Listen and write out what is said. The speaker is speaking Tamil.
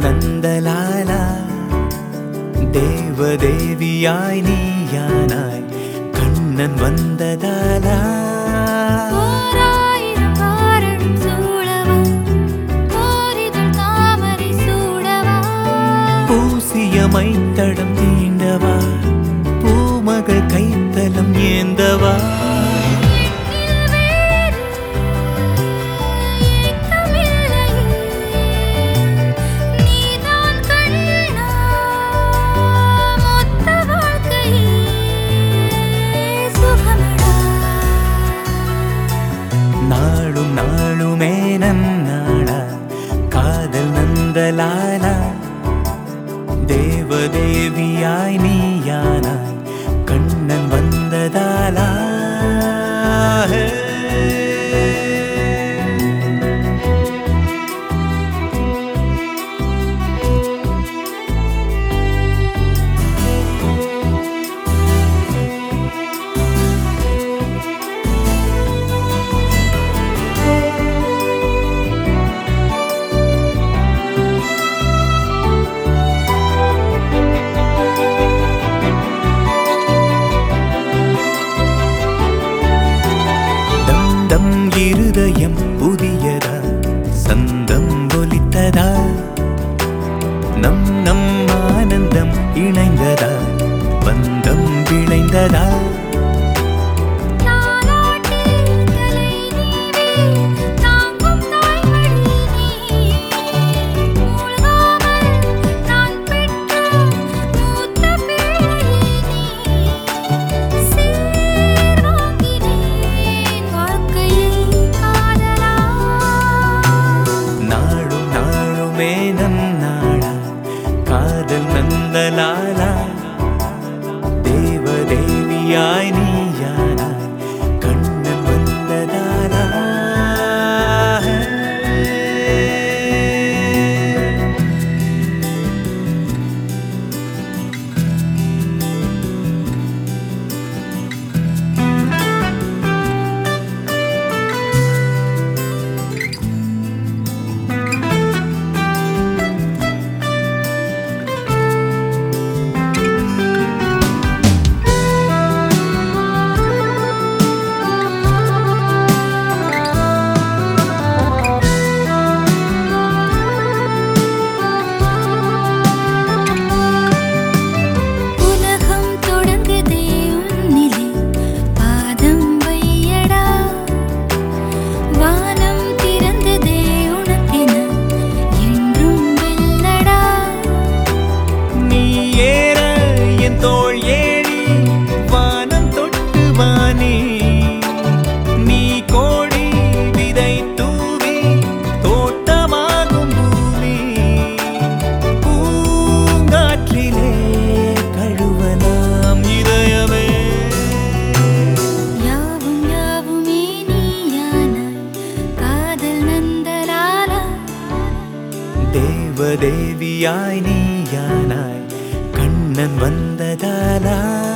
நந்தலாலா தேவதேவியாய் நீயானாய் கண்ணன் வந்ததாலா ஓராயிரம் காரணம் சூழவா ஓரிதழ் தாமரை சூடவா பூசிய மைத்தடம் தீண்டவா பூமகள் கைத்தலம் ஏந்தவா எண்ணில் வேறு ஏக்கமில்லையே நீதான் கண்ணா மொத்த வாழ்க்கையே சுகமடா நாளும் நாளுமே நன்னாளா காதல் நந்தலாலா தேவதேவியாய் நீயானாய் கண்ணன் வந்ததாலா தம் தம் இருதயம் புதியதா சந்தம் ஒலித்ததா நம் நம் ஆனந்தம் இணைந்ததா பந்தம் விளைந்ததா தாலாட்டி தலை நீவே தாங்கும் தாய்மடி நீ மூழ்காமல் நான் பெற்ற மூத்த பிள்ளை நீ சீர் வாங்கினேன் வாழ்க்கையை காதலா நாளும் நாளுமே நம் நாளா காதல் நந்தலாலா தேவதேவியாய் நீயானாய் கண்ணன் வந்ததாலா உலகம் தொடங்குதே உன்னிலே பாதம் வையடா வானம் திறந்ததே உனக்கென என்றும் வெல்லடா நீ ஏற என் தோள் ஏறி வானம் தொட்டு வானே நீ கோடி விதை தூவி தோட்டமாகும் பூமி பூங்காற்றிலே கழுவலாம் இதயமே யாவும் யாவுமே நீயானாய் காதல் நந்தலாலா தேவதேவியாய் நீயானாய் கண்ணன் வந்ததாலா